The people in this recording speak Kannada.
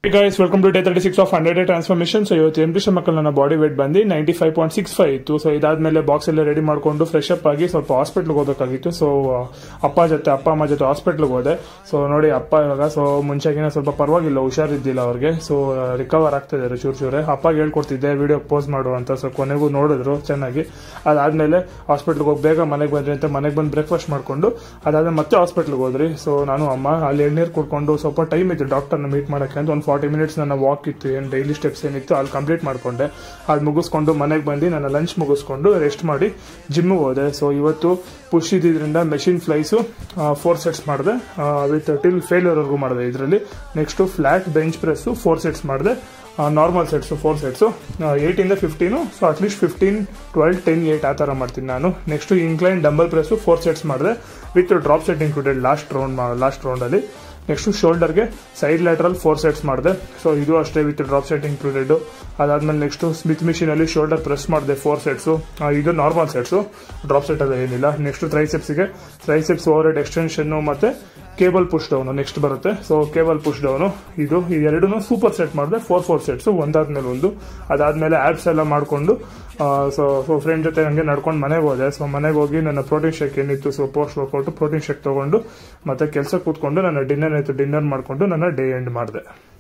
guys welcome to day thirty six of hundred day transformation so ಇವತ್ತು ಎಂ ಪಿ ಮಕ್ಕಳು ನನ್ನ ಬಾಡಿ ವೇಟ್ ಬಂದು ninety five point six five ಇತ್ತು ಸೊ ಇದಾದ್ಮೇಲೆ ಬಾಕ್ಸ್ ಎಲ್ಲ ರೆಡಿ ಮಾಡ್ಕೊಂಡು ಫ್ರೆಶ್ ಅಪ್ ಆಗಿ ಸ್ವಲ್ಪ ಹಾಸ್ಪಿಟ್ಲ್ಗೆ ಹೋಗಬೇಕಾಗಿತ್ತು ಸೊ ಅಪ್ಪ ಜೊತೆ ಅಪ್ಪ ಅಮ್ಮ ಜೊತೆ ಹಾಸ್ಪಿಟ್ಲ್ಗೆ ಹೋದೆ ಸೊ ನೋಡಿ ಅಪ್ಪ ಇವಾಗ ಸೊ ಮುಂಚೆಗಿನ ಸ್ವಲ್ಪ ಪರವಾಗಿಲ್ಲ ಹುಷಾರಿದ್ದಿಲ್ಲ ಅವ್ರಿಗೆ ಸೊ ರಿಕವರ್ ಆಗ್ತಿದ್ದಾರೆ ಚೂರು ಚೂರೆ ಅಪ್ಪಗೆ ಹೇಳ್ಕೊಡ್ತಿದ್ದೆ ವಿಡಿಯೋ ಪೋಸ್ ಮಾಡು ಅಂತ ಸೊ ಕೊನೆಗೂ ನೋಡಿದ್ರು ಚೆನ್ನಾಗಿ ಅದಾದ್ಮೇಲೆ ಹಾಸ್ಪಿಟ್ಲ್ಗೆ ಹೋಗಿ ಬೇಗ ಮನೆಗೆ ಬಂದ್ರಿ ಅಂತ ಮನೆಗೆ ಬಂದು ಬ್ರೇಕ್ಫಾಸ್ಟ್ ಮಾಡ್ಕೊಂಡು ಅದಾದ್ಮೇಲೆ ಮತ್ತೆ ಹಾಸ್ಪಿಟ್ಲ್ಗೆ ಹೋದ್ರಿ ಸೊ ನಾನು ಅಮ್ಮ ಅಲ್ಲಿ ಎಳ್ನೀರು ಕುಡ್ಕೊಂಡು ಸ್ವಲ್ಪ ಟೈಮ್ ಇತ್ತು ಡಾಕ್ಟರ್ನ ಮೀಟ್ ಮಾಡೋಕ್ಕೆ ಅಂತ ಒಂದು ಫಾರ್ಟಿ ಮಿನಿಟ್ಸ್ ನನ್ನ ವಾಕ್ ಇತ್ತು ಏನು ಡೈಲಿ ಸ್ಟೆಪ್ಸ್ ಏನಿತ್ತು ಅಲ್ಲಿ ಕಂಪ್ಲೀಟ್ ಮಾಡ್ಕೊಂಡೆ ಅದು ಮುಗಿಸ್ಕೊಂಡು ಮನೆಗೆ ಬಂದು ನನ್ನ ಲಂಚ್ ಮುಗಿಸ್ಕೊಂಡು ರೆಸ್ಟ್ ಮಾಡಿ ಜಿಮ್ಗೆ ಹೋದೆ ಸೊ ಇವತ್ತು ಪುಷ್ ಇದ್ದಿದ್ದರಿಂದ ಮೆಷಿನ್ ಫ್ಲೈಸು ಫೋರ್ ಸೆಟ್ಸ್ ಮಾಡಿದೆ ವಿತ್ ಟಿಲ್ ಫೇಲ್ಯೂರ್ವರೆಗೂ ಮಾಡಿದೆ ಇದರಲ್ಲಿ next flat bench press four sets ಮಾಡಿದೆ ನಾರ್ಮಲ್ ಸೆಟ್ಸು ಫೋರ್ ಸೆಟ್ಸು ಏಯ್ಟಿಂದ fifteen so at least fifteen twelve ten eight ಆ ಥರ ಮಾಡ್ತೀನಿ ನಾನು next incline dumbbell press four sets ಮಾಡಿದೆ with drop set included last round last ರೌಂಡಲ್ಲಿ ನೆಕ್ಸ್ಟು ಶೋಲ್ಡರ್ಗೆ ಸೈಡ್ ಲ್ಯಾಟ್ರಲ್ ಫೋರ್ ಸೆಟ್ಸ್ ಮಾಡಿದೆ ಸೊ ಇದು ಅಷ್ಟೇ ವಿತ್ ಡ್ರಾಪ್ ಸೆಟ್ ಇನ್ಕ್ಲೂಡೆಡ್ ಅದಾದ್ಮೇಲೆ ನೆಕ್ಸ್ಟು ಸ್ಮಿತ್ ಮಿಷಿನಲ್ಲಿ ಶೋಲ್ಡರ್ ಪ್ರೆಸ್ ಮಾಡಿದೆ ಫೋರ್ ಸೆಟ್ಸು ಇದು ನಾರ್ಮಲ್ ಸೆಟ್ಸು ಡ್ರಾಪ್ ಸೆಟ್ ಅದು ಏನಿಲ್ಲ ನೆಕ್ಸ್ಟು ಟ್ರೈಸೆಪ್ಸ್ಗೆ ಟ್ರೈಸೆಪ್ಸ್ ಓವರ್ ಹೆಡ್ ಎಕ್ಸ್ಟೆನ್ಷನ್ನು ಮತ್ತು ಕೇಬಲ್ ಪುಷ್ ಡೌನು ನೆಕ್ಸ್ಟ್ ಬರುತ್ತೆ ಸೊ ಕೇಬಲ್ ಪುಷ್ ಡೌನು ಇದು ಇದೆರಡೂ ಸೂಪರ್ ಸೆಟ್ ಮಾಡಿದೆ ಫೋರ್ ಫೋರ್ ಸೆಟ್ಸು ಒಂದಾದ್ಮೇಲೆ ಒಂದು ಅದಾದ್ಮೇಲೆ ಆ್ಯಪ್ಸ್ ಎಲ್ಲ ಮಾಡಿಕೊಂಡು ಸೊ ಸೊ ಫ್ರೆಂಡ್ ಜೊತೆ ಹಂಗೆ ನಡ್ಕೊಂಡು ಮನೆಗೆ ಹೋದೆ ಸೊ ಮನೆಗೆ ಹೋಗಿ ನನ್ನ ಪ್ರೋಟೀನ್ ಶೇಕ್ ಏನಿತ್ತು so post workout protein shake ತೊಗೊಂಡು ಮತ್ತೆ ಕೆಲಸ ಕೂತ್ಕೊಂಡು ನನ್ನ ಡಿನ್ನರ್ ಆಯಿತು ಡಿನ್ನರ್ ಮಾಡಿಕೊಂಡು ನನ್ನ ಡೇ ಎಂಡ್ ಮಾಡಿದೆ